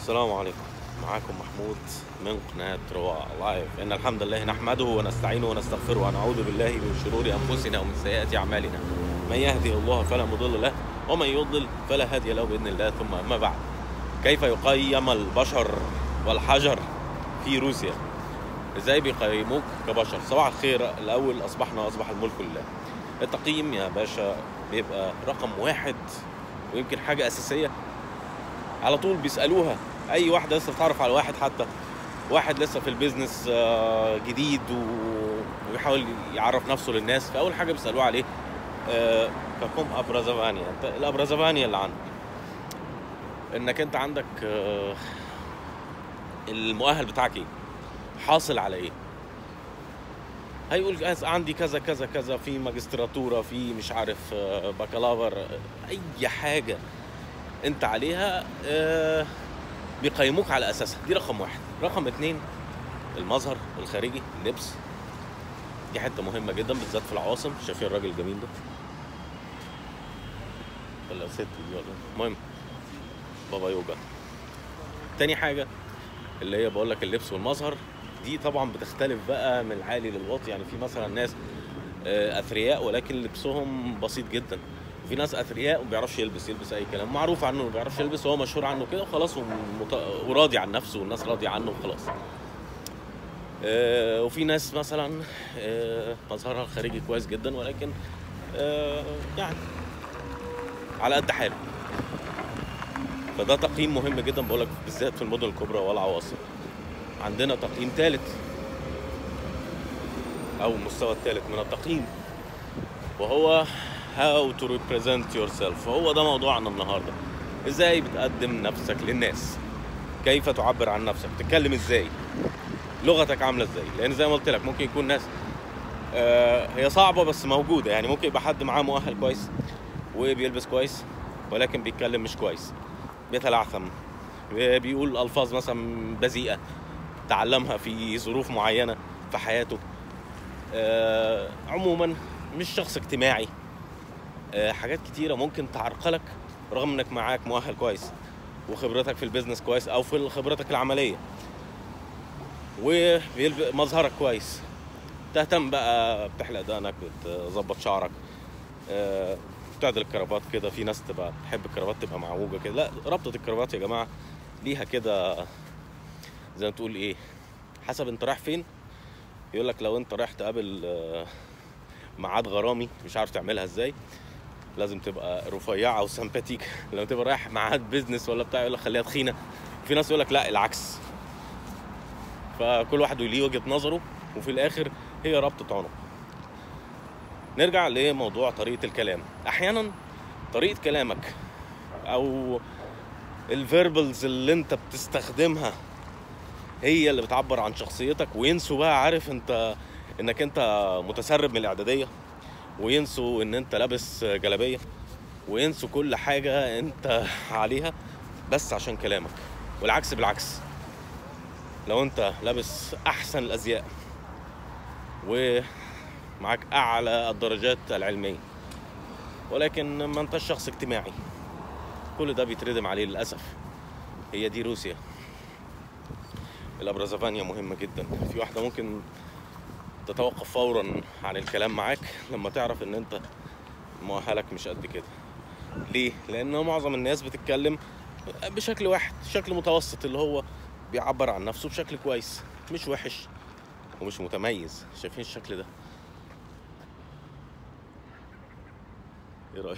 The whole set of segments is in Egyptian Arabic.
السلام عليكم معاكم محمود من قناة رواء لايف إن الحمد لله نحمده ونستعينه ونستغفره ونعوذ بالله من شرور أنفسنا ومن سيئات أعمالنا من يهدي الله فلا مضل له ومن يضلل فلا هادي له بإذن الله ثم أما بعد كيف يقيم البشر والحجر في روسيا ازاي بيقيموك كبشر صباح الخير الاول اصبحنا اصبح الملك لله التقييم يا باشا بيبقى رقم واحد ويمكن حاجه اساسيه على طول بيسالوها اي واحده لسه بتعرف على واحد حتى واحد لسه في البيزنس آه، جديد و- وبيحاول يعرف نفسه للناس فاول حاجه بيسالوه عليه آه، كاكوم ابرازافانيا انت الابرازافانيا اللي عندك انك انت عندك آه، المؤهل بتاعك ايه حاصل على ايه هيقول أس- عندي كذا كذا كذا في ماجستراتوره في مش عارف آه، بكالافر آه، اي حاجه انت عليها آه، بيقيموك على اساسها دي رقم واحد رقم اتنين المظهر الخارجي اللبس دي حته مهمه جدا بالذات في العواصم شايفين الراجل الجميل ده ولا ست دي ولا المهم بابا يوجا تاني حاجه اللي هي بقول لك اللبس والمظهر دي طبعا بتختلف بقى من العالي للواطي يعني في مثلا ناس آه، اثرياء ولكن لبسهم بسيط جدا وفي ناس اثرياء وما بيعرفش يلبس يلبس اي كلام معروف عنه ما بيعرفش يلبس وهو مشهور عنه كده وخلاص ومت... وراضي عن نفسه والناس راضيه عنه وخلاص آه، وفي ناس مثلا آه، مظهرها الخارجي كويس جدا ولكن آه، يعني على قد حاله فده تقييم مهم جدا بقول لك بالذات في المدن الكبرى والعواصم عندنا تقييم ثالث او المستوى الثالث من التقييم وهو how to represent yourself وهو ده موضوعنا النهارده ازاي بتقدم نفسك للناس كيف تعبر عن نفسك تتكلم ازاي لغتك عامله ازاي لان زي ما قلت لك ممكن يكون ناس آه هي صعبه بس موجوده يعني ممكن يبقى حد معاه مؤهل كويس وبيلبس كويس ولكن بيتكلم مش كويس بيتلعثم بيقول الفاظ مثلا بذيئه تعلمها في ظروف معينه في حياته آه عموما مش شخص اجتماعي آه حاجات كتيره ممكن تعرقلك رغم انك معاك مؤهل كويس وخبرتك في البيزنس كويس او في خبرتك العمليه ومظهرك كويس تهتم بقى بتحلق دقنك بتظبط شعرك آه، بتعدل الكرافات كده في ناس تبقى تحب الكرافات تبقى معوجه كده لا ربطه الكرافات يا جماعه ليها كده زي ما تقول ايه حسب انت رايح فين يقول لك لو انت رايح تقابل آه، ميعاد غرامي مش عارف تعملها ازاي لازم تبقى رفيعه وسمباتيك لما تبقى رايح ميعاد بيزنس ولا بتاع يقول لك خليها تخينه في ناس يقول لك لا العكس فكل واحد ليه وجهه نظره وفي الاخر هي ربطه عنق نرجع لموضوع طريقه الكلام احيانا طريقه كلامك او الفيربلز اللي انت بتستخدمها هي اللي بتعبر عن شخصيتك وينسوا بقى عارف انت انك انت متسرب من الاعداديه وينسوا ان انت لابس جلابيه وينسوا كل حاجه انت عليها بس عشان كلامك والعكس بالعكس لو انت لابس احسن الازياء ومعاك اعلى الدرجات العلميه ولكن ما انتش شخص اجتماعي كل ده بيتردم عليه للاسف هي دي روسيا الابرازافانيا مهمه جدا في واحده ممكن تتوقف فورا عن الكلام معاك لما تعرف ان انت مؤهلك مش قد كده ليه لان معظم الناس بتتكلم بشكل واحد شكل متوسط اللي هو بيعبر عن نفسه بشكل كويس مش وحش ومش متميز شايفين الشكل ده ايه رايك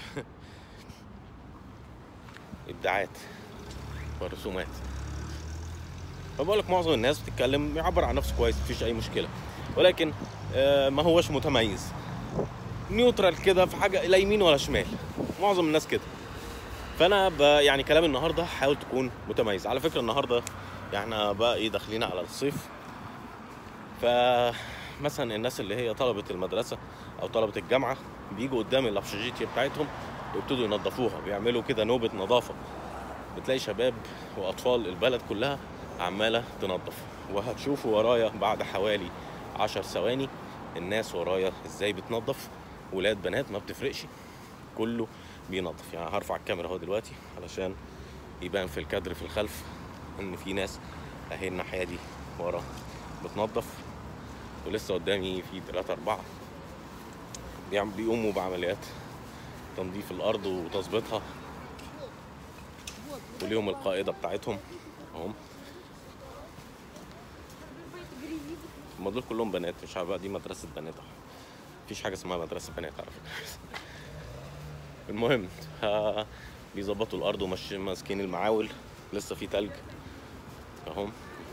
ابداعات ورسومات فبقول لك معظم الناس بتتكلم بيعبر عن نفسه كويس مفيش اي مشكله ولكن آه، ما هوش متميز نيوترال كده في حاجه لا يمين ولا شمال معظم الناس كده فانا ب... يعني كلامي النهارده حاول تكون متميز على فكره النهارده يعني بقى ايه داخلين على الصيف فمثلا الناس اللي هي طلبه المدرسه او طلبه الجامعه بيجوا قدام الابشجيتي بتاعتهم ويبتدوا ينظفوها بيعملوا كده نوبه نظافه بتلاقي شباب واطفال البلد كلها عماله تنظف وهتشوفوا ورايا بعد حوالي عشر ثواني الناس ورايا ازاي بتنظف ولاد بنات ما بتفرقش كله بينظف يعني هرفع الكاميرا اهو دلوقتي علشان يبان في الكادر في الخلف ان في ناس اهي الناحيه دي ورا بتنظف ولسه قدامي في ثلاثة أربعة بيعم- بيقوموا بعمليات تنظيف الأرض وتظبيطها وليهم القائدة بتاعتهم اهم هما دول كلهم بنات مش عارف بقى دي مدرسة بنات أهو. مفيش حاجة اسمها مدرسة بنات على فكرة المهم ها بيظبطوا الأرض وماشيين ماسكين المعاول لسه في تلج اهم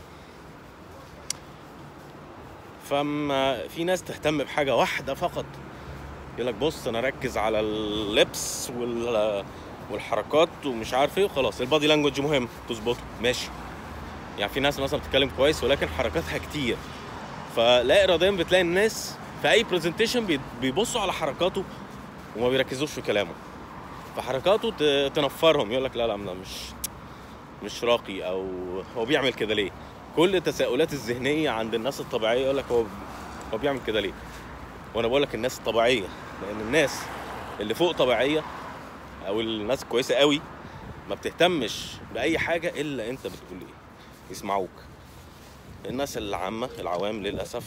فما في ناس تهتم بحاجة واحدة فقط يقول لك بص انا ركز على اللبس وال والحركات ومش عارف ايه وخلاص البادي لانجوج مهم تظبطه ماشي يعني في ناس مثلا بتتكلم كويس ولكن حركاتها كتير فلا اراديا بتلاقي الناس في اي برزنتيشن بيبصوا على حركاته وما بيركزوش في كلامه فحركاته ت- تنفرهم يقول لك لا لا أنا مش مش راقي او هو بيعمل كده ليه كل التساؤلات الذهنيه عند الناس الطبيعيه يقول لك هو هو بيعمل كده ليه وانا بقول لك الناس الطبيعيه لان الناس اللي فوق طبيعيه او الناس الكويسه قوي ما بتهتمش باي حاجه الا انت بتقول ايه يسمعوك الناس العامه العوام للاسف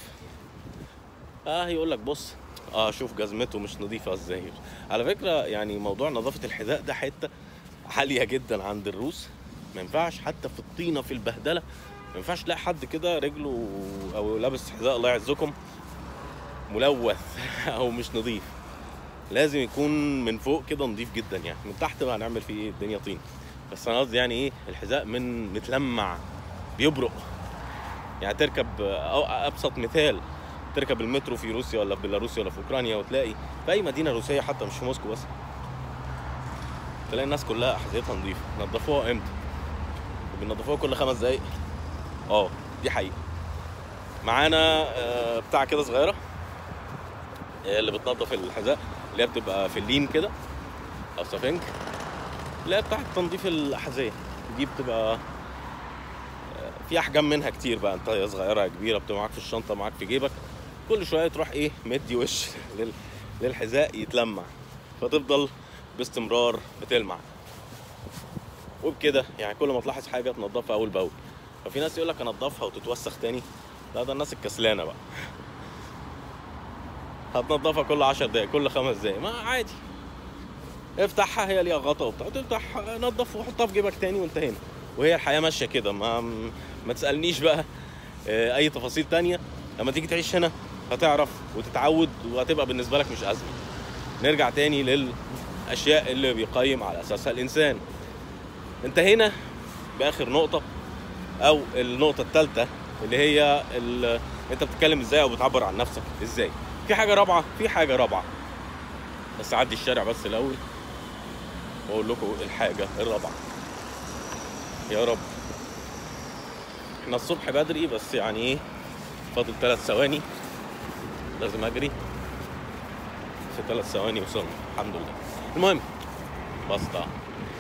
اه يقول لك بص اه شوف جزمته مش نظيفه ازاي على فكره يعني موضوع نظافه الحذاء ده حته عاليه جدا عند الروس ما ينفعش حتى في الطينه في البهدله ما ينفعش تلاقي حد كده رجله او لابس حذاء الله يعزكم ملوث او مش نظيف لازم يكون من فوق كده نظيف جدا يعني من تحت بقى هنعمل فيه ايه الدنيا طين بس انا قصدي يعني ايه الحذاء من متلمع بيبرق يعني تركب أو ابسط مثال تركب المترو في روسيا ولا في بيلاروسيا ولا في اوكرانيا وتلاقي في اي مدينه روسيه حتى مش في موسكو بس تلاقي الناس كلها احذيتها نظيفه نظفوها امتى بينضفوها كل خمس دقايق اه دي حقيقه معانا آه، بتاع كده صغيره آه، اللي بتنظف الحذاء اللي هي بتبقى في اللين كده او سفنج اللي هي بتاعت تنظيف الاحذيه دي بتبقى آه، في احجام منها كتير بقى انت يا صغيره يا كبيره بتبقى معاك في الشنطه معاك في جيبك كل شويه تروح ايه مدي وش لل- للحذاء يتلمع فتفضل باستمرار بتلمع وبكده يعني كل ما تلاحظ حاجه تنضفها اول باول ففي ناس يقول لك انضفها وتتوسخ تاني لا ده الناس الكسلانه بقى هتنضفها كل 10 دقايق كل خمس دقايق ما عادي افتحها هي ليها غطا وبتاع تفتح نضف وحطها في جيبك تاني وانتهينا وهي الحياه ماشيه كده ما ما تسالنيش بقى آه، اي تفاصيل تانية لما تيجي تعيش هنا هتعرف وتتعود وهتبقى بالنسبه لك مش ازمه نرجع تاني للاشياء اللي بيقيم على اساسها الانسان انتهينا باخر نقطه او النقطه الثالثه اللي هي ال... انت بتتكلم ازاي او بتعبر عن نفسك ازاي في حاجه رابعه في حاجه رابعه بس اعدي الشارع بس الاول واقول لكم الحاجه الرابعه يا رب احنا الصبح بدري بس يعني ايه فاضل ثلاث ثواني لازم اجري في ثلاث ثواني وصلنا الحمد لله المهم بسطة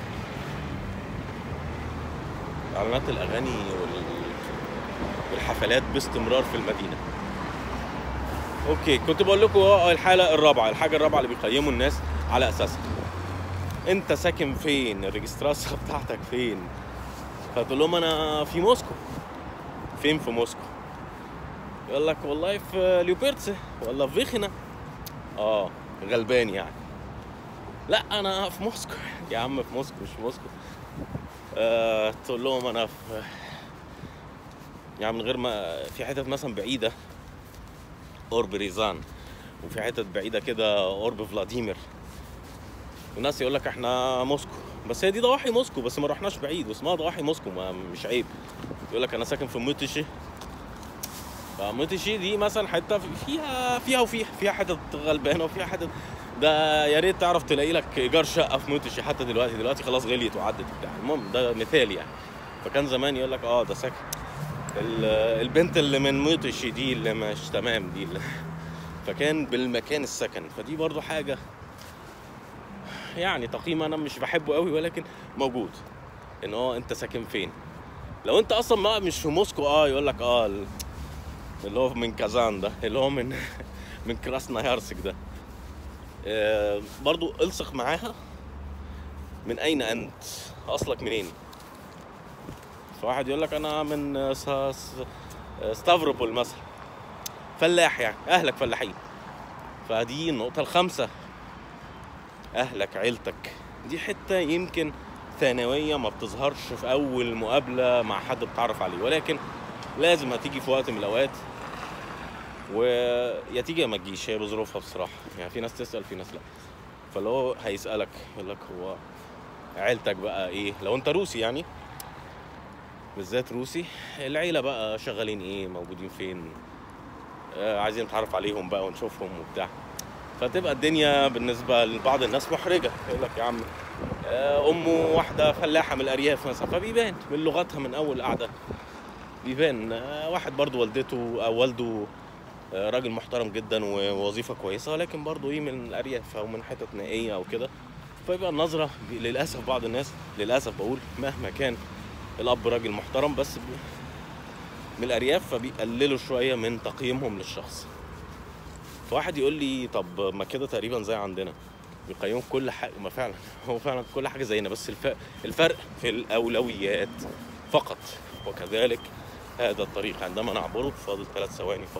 اعلانات الاغاني وال... والحفلات باستمرار في المدينه اوكي كنت بقول لكم اه الحاله الرابعه الحاجه الرابعه اللي بيقيموا الناس على اساسها انت ساكن فين الريجستراسيا بتاعتك فين فتقول لهم انا في موسكو فين في موسكو يقول لك والله في ليوبرتس ولا في فيخنا اه غلبان يعني لا انا في موسكو يا عم في موسكو مش في موسكو آه تقول لهم انا في يعني من غير ما في حتت مثلا بعيده قرب ريزان وفي حتت بعيده كده قرب فلاديمير والناس يقول لك احنا موسكو بس هي دي ضواحي موسكو بس ما رحناش بعيد واسمها ضواحي موسكو ما مش عيب يقول لك انا ساكن في موتشي فموتشي دي مثلا حته فيها فيها وفيها فيها حتت غلبانه وفيها حتت ده يا ريت تعرف تلاقي لك ايجار شقه في موتشي حتى دلوقتي دلوقتي خلاص غليت وعدت بتاع المهم ده مثال يعني فكان زمان يقول لك اه ده ساكن ال- البنت اللي من موتشي دي اللي مش تمام دي اللي فكان بالمكان السكن فدي برضو حاجه يعني تقييم انا مش بحبه قوي ولكن موجود ان هو انت ساكن فين لو انت اصلا ما مش في موسكو اه يقول لك اه ال- اللي هو من كازان ده اللي هو من من كراسنا يارسك ده آه برضو الصق معاها من اين انت اصلك منين فواحد يقول لك انا من س- س- ستافروبول مثلا فلاح يعني اهلك فلاحين فدي النقطة الخامسة اهلك عيلتك دي حتة يمكن ثانوية ما بتظهرش في اول مقابلة مع حد بتعرف عليه ولكن لازم هتيجي في وقت من الاوقات ويا تيجي يا ما تجيش هي بظروفها بصراحة يعني في ناس تسأل في ناس لا فاللي هو هيسألك يقول لك هو عيلتك بقى ايه لو انت روسي يعني بالذات روسي العيلة بقى شغالين ايه موجودين فين آه عايزين نتعرف عليهم بقى ونشوفهم وبتاع فتبقى الدنيا بالنسبة لبعض الناس محرجة يقول لك يا عم آه أمه واحدة فلاحة من الأرياف مثلا فبيبان من لغتها من أول قعدة بيبان آه واحد برضو والدته أو والده آه راجل محترم جدا ووظيفة كويسة ولكن برضو إيه من الأرياف أو من حتت نائية أو كده فيبقى النظرة بي- للأسف بعض الناس للأسف بقول مهما كان الأب راجل محترم بس بي- من الأرياف فبيقللوا شوية من تقييمهم للشخص فواحد يقول لي طب ما كده تقريبا زي عندنا بيقيموا كل حاجة ما فعلا هو فعلا كل حاجة زينا بس الف... الفرق في الأولويات فقط وكذلك هذا الطريق عندما نعبره فاضل ثلاث ثواني فقط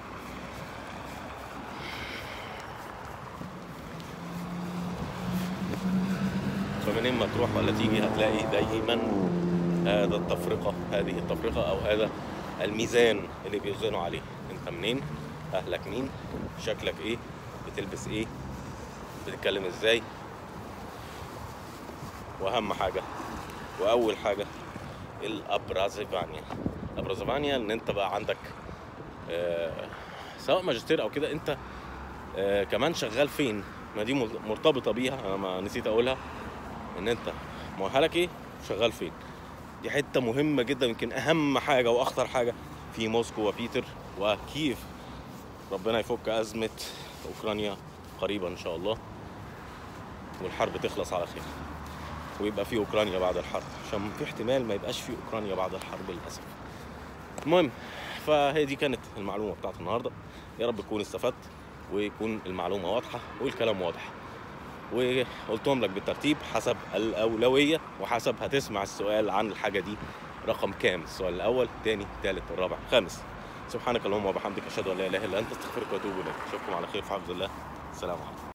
فمنين ما تروح ولا تيجي هتلاقي دايما هذا التفرقة هذه التفرقة أو هذا الميزان اللي بيوزنوا عليه أنت منين أهلك مين شكلك إيه بتلبس إيه بتتكلم إزاي وأهم حاجة وأول حاجة الأبرازيفانيا الأبرازيفانيا إن أنت بقى عندك آه سواء ماجستير أو كده أنت آه كمان شغال فين ما دي مرتبطة بيها أنا ما نسيت أقولها ان انت مؤهلك ايه شغال فين دي حته مهمه جدا يمكن اهم حاجه واخطر حاجه في موسكو وبيتر وكييف ربنا يفك ازمه اوكرانيا قريبا ان شاء الله والحرب تخلص على خير ويبقى في اوكرانيا بعد الحرب عشان في احتمال ما يبقاش في اوكرانيا بعد الحرب للاسف المهم فهي دي كانت المعلومه بتاعت النهارده يا رب تكون استفدت ويكون المعلومه واضحه والكلام واضح وقلتهم لك بالترتيب حسب الأولوية وحسب هتسمع السؤال عن الحاجة دي رقم كام السؤال الأول الثاني الثالث الرابع الخامس سبحانك اللهم وبحمدك أشهد أن لا إله إلا أنت أستغفرك وأتوب إليك أشوفكم على خير في حفظ الله السلام عليكم